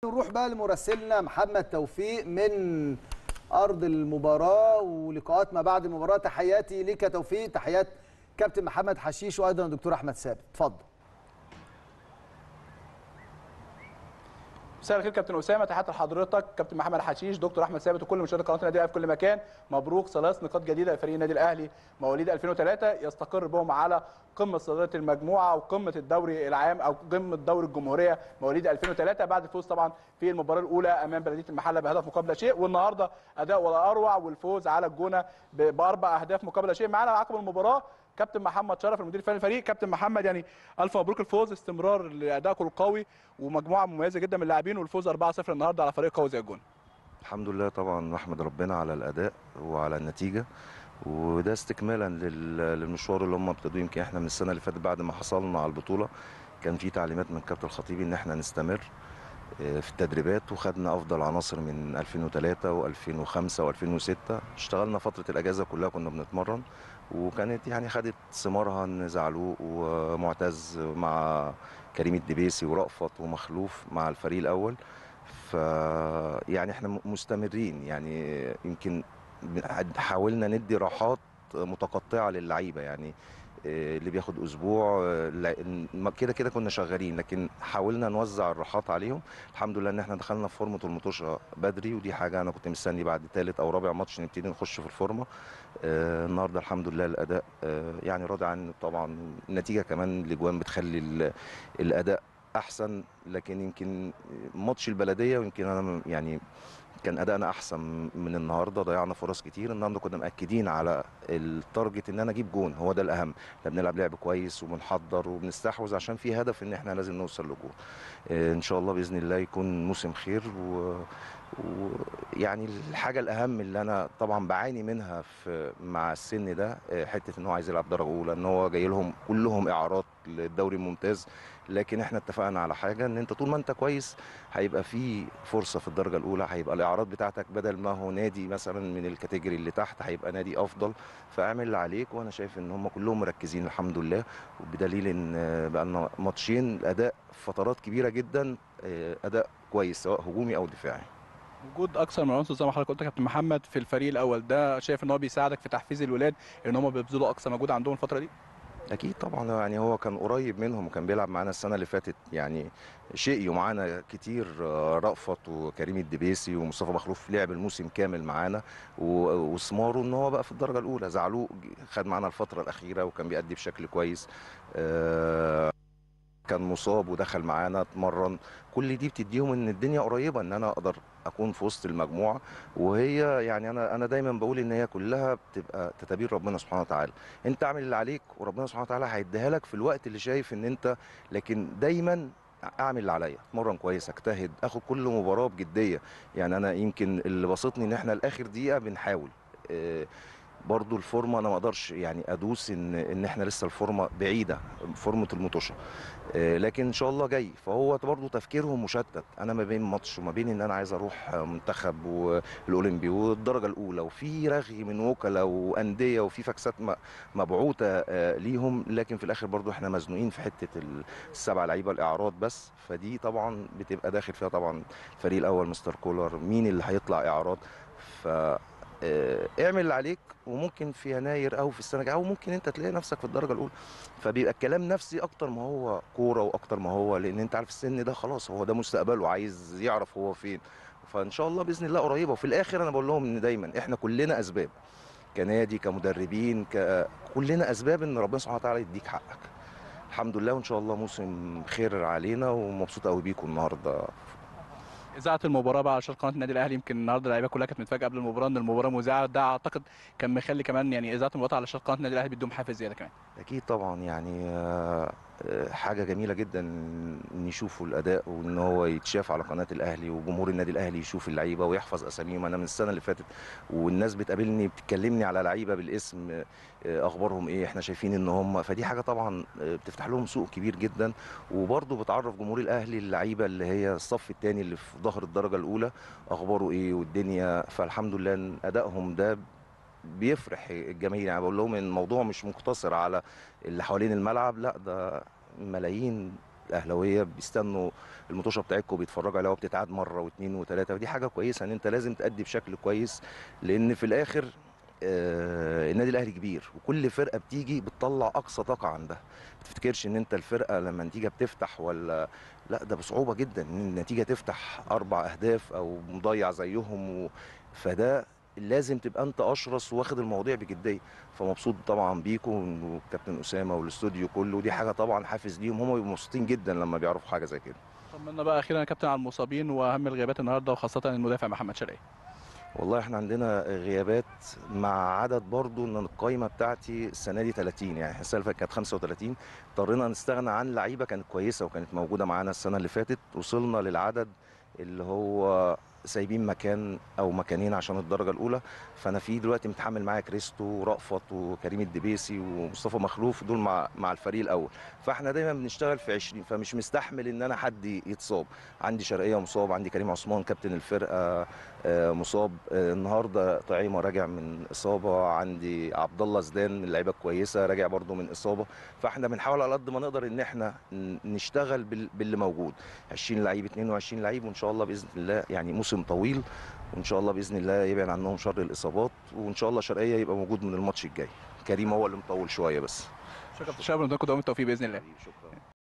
نروح بقى لمراسلنا محمد توفيق من ارض المباراه ولقاءات ما بعد المباراه تحياتي ليك يا توفيق تحيات كابتن محمد حشيش وايضا الدكتور احمد ثابت اتفضل مساء الخير كابتن اسامه تحياتي لحضرتك كابتن محمد حشيش دكتور احمد ثابت وكل مشاهدي قناه النادي الاهلي في كل مكان مبروك ثلاث نقاط جديده لفريق النادي الاهلي مواليد 2003 يستقر بهم على قمه صداره المجموعه وقمه الدوري العام او قمه دوري الجمهوريه مواليد 2003 بعد الفوز طبعا في المباراه الاولى امام بلديه المحله بهدف مقابل شيء والنهارده اداء ولا اروع والفوز على الجونه باربع اهداف مقابل شيء معانا عقب المباراه كابتن محمد شرف المدير الفني للفريق كابتن محمد يعني الف مبروك الفوز استمرار لادائكم القوي ومجموعه مميزه جدا من اللاعبين والفوز 4-0 النهارده على فريق قوي زي الجونه الحمد لله طبعا نحمد ربنا على الاداء وعلى النتيجه وده استكمالا لل- للمشوار اللي هم ابتدوا يمكن احنا من السنه اللي فاتت بعد ما حصلنا على البطوله كان في تعليمات من كابتن الخطيب ان احنا نستمر آه، في التدريبات وخدنا افضل عناصر من 2003 و2005 و2006 اشتغلنا فتره الاجازه كلها كنا بنتمرن وكانت يعني خدت ثمارها ان زعلوق ومعتز مع كريم الدبيسي ورأفت ومخلوف مع الفريق الاول ف يعني احنا م- مستمرين يعني يمكن بن- حاولنا ندي راحات متقطعه للعيبه يعني آه، اللي بياخد اسبوع آه، لا- ما- كده كده كنا شغالين لكن حاولنا نوزع الراحات عليهم الحمد لله ان احنا دخلنا في فورمه المطوشه بدري ودي حاجه انا كنت مستني بعد ثالث او رابع ماتش نبتدي نخش في الفورمه آه، النهارده الحمد لله الاداء آه، يعني راضي عنه طبعا النتيجه كمان الاجوان بتخلي ال- الاداء احسن لكن يمكن ماتش البلديه ويمكن انا م- يعني كان ادائنا احسن من النهارده ضيعنا فرص كتير النهارده كنا مأكدين على التارجت ان انا اجيب جون هو ده الاهم احنا بنلعب لعب كويس وبنحضر وبنستحوذ عشان في هدف ان احنا لازم نوصل لجون آه، ان شاء الله باذن الله يكون موسم خير و ويعني الحاجه الاهم اللي انا طبعا بعاني منها في مع السن ده آه، حته ان هو عايز يلعب درجه اولى ان هو جاي لهم كلهم اعارات للدوري الممتاز لكن احنا اتفقنا على حاجه ان انت طول ما انت كويس هيبقى في فرصه في الدرجه الاولى هيبقى الاعارات بتاعتك بدل ما هو نادي مثلا من الكاتيجوري اللي تحت هيبقى نادي افضل فاعمل اللي عليك وانا شايف ان هم كلهم مركزين الحمد لله وبدليل ان آه، بقالنا ماتشين الاداء في فترات كبيره جدا آه، اداء كويس سواء هجومي او دفاعي وجود اكثر من عنصر زي ما حضرتك قلت يا كابتن محمد في الفريق الاول ده شايف ان هو بيساعدك في تحفيز الولاد ان هم بيبذلوا اقصى مجهود عندهم الفتره دي اكيد طبعا يعني هو كان قريب منهم وكان بيلعب معانا السنه اللي فاتت يعني شقيوا معانا كتير آه، رأفت وكريم الدبيسي ومصطفى مخلوف لعب الموسم كامل معانا و- وسماره ان هو بقى في الدرجه الاولى زعلوق خد معانا الفتره الاخيره وكان بيأدي بشكل كويس آه، كان مصاب ودخل معانا اتمرن كل دي بتديهم ان الدنيا قريبه ان انا اقدر اكون في وسط المجموعه وهي يعني انا انا دايما بقول ان هي كلها بتبقى تدابير ربنا سبحانه وتعالى انت اعمل اللي عليك وربنا سبحانه وتعالى هيديها لك في الوقت اللي شايف ان انت لكن دايما اعمل اللي عليا اتمرن كويس اجتهد اخد كل مباراه بجديه يعني انا يمكن اللي بسطني ان احنا لاخر دقيقه بنحاول آه، برضو الفورمه انا ما اقدرش يعني ادوس ان ان احنا لسه الفورمه بعيده فورمه المطوشه آه، لكن ان شاء الله جاي فهو برضو تفكيرهم مشتت انا ما بين ماتش وما بين ان انا عايز اروح منتخب والاولمبي والدرجه الاولى وفي رغي من وكلاء وانديه وفي فاكسات م- مبعوثه آه، ليهم لكن في الاخر برضو احنا مزنوقين في حته السبع لعيبه الاعراض بس فدي طبعا بتبقى داخل فيها طبعا الفريق الاول مستر كولر مين اللي هيطلع اعراض ف آه، اعمل اللي عليك وممكن في يناير او في السنه الجايه او ممكن انت تلاقي نفسك في الدرجه الاولى فبيبقى الكلام نفسي اكتر ما هو كوره واكتر ما هو لان انت عارف السن ده خلاص هو ده مستقبله عايز يعرف هو فين فان شاء الله باذن الله قريبه وفي الاخر انا بقول لهم ان دايما احنا كلنا اسباب كنادي كمدربين ك... كلنا اسباب ان ربنا سبحانه وتعالى يديك حقك الحمد لله وان شاء الله موسم خير علينا ومبسوط قوي بيكم النهارده اذاعه المباراه بقى على شاشه قناه النادي الاهلي يمكن النهارده اللعيبه كلها كانت متفاجئه قبل المباراه ان المباراه مذاعه ده اعتقد كان مخلي كمان يعني اذاعه المباراه على شاشه قناه النادي الاهلي بيدوم حافز زياده كمان اكيد طبعا يعني آه، آه، حاجه جميله جدا ان يشوفوا الاداء وان هو يتشاف على قناه الاهلي وجمهور النادي الاهلي يشوف اللعيبه ويحفظ اساميهم انا من السنه اللي فاتت والناس بتقابلني بتكلمني على لعيبه بالاسم آه، اخبارهم ايه احنا شايفين ان هم فدي حاجه طبعا آه، بتفتح لهم سوق كبير جدا وبرضه بتعرف جمهور الاهلي اللعيبه اللي هي الصف الثاني اللي في ظهر الدرجه الاولى اخباره ايه والدنيا فالحمد لله ان ادائهم ده بيفرح الجماهير يعني بقول لهم ان الموضوع مش مقتصر على اللي حوالين الملعب لا ده ملايين اهلاويه بيستنوا المطوشه بتاعتكم بيتفرجوا عليها وبتتعاد مره واثنين وثلاثه ودي حاجه كويسه ان انت لازم تأدي بشكل كويس لان في الاخر آه، النادي الاهلي كبير وكل فرقه بتيجي بتطلع اقصى طاقه عندها ما تفتكرش ان انت الفرقه لما النتيجه بتفتح ولا لا ده بصعوبه جدا ان النتيجه تفتح اربع اهداف او مضيع زيهم و... فده لازم تبقى انت اشرس واخد المواضيع بجديه فمبسوط طبعا بيكم والكابتن اسامه والاستوديو كله ودي حاجه طبعا حافز ليهم هم بيبقوا مبسوطين جدا لما بيعرفوا حاجه زي كده طمنا بقى اخيرا يا كابتن على المصابين واهم الغيابات النهارده وخاصه المدافع محمد شرقي والله احنا عندنا غيابات مع عدد برضو ان القايمه بتاعتي السنه دي 30 يعني السنه اللي فاتت كانت 35 اضطرينا نستغنى عن لعيبه كانت كويسه وكانت موجوده معانا السنه اللي فاتت وصلنا للعدد اللي هو سايبين مكان او مكانين عشان الدرجه الاولى فانا في دلوقتي متحمل معايا كريستو ورأفت وكريم الدبيسي ومصطفى مخلوف دول مع مع الفريق الاول فاحنا دايما بنشتغل في 20 فمش مستحمل ان انا حد يتصاب عندي شرقيه مصاب عندي كريم عثمان كابتن الفرقه آه، مصاب آه، النهارده طعيمه راجع من اصابه عندي عبد الله زدان من اللعيبه الكويسه راجع برده من اصابه فاحنا بنحاول على قد ما نقدر ان احنا ن- نشتغل بال- باللي موجود 20 لعيب 22 لعيب وان شاء الله باذن الله يعني موسم طويل وان شاء الله باذن الله يبعد عنهم شر الاصابات وان شاء الله شرقيه يبقى موجود من الماتش الجاي كريم هو اللي مطول شويه بس شكرا كابتن شباب ونتمنى لكم دوام التوفيق باذن الله شكرا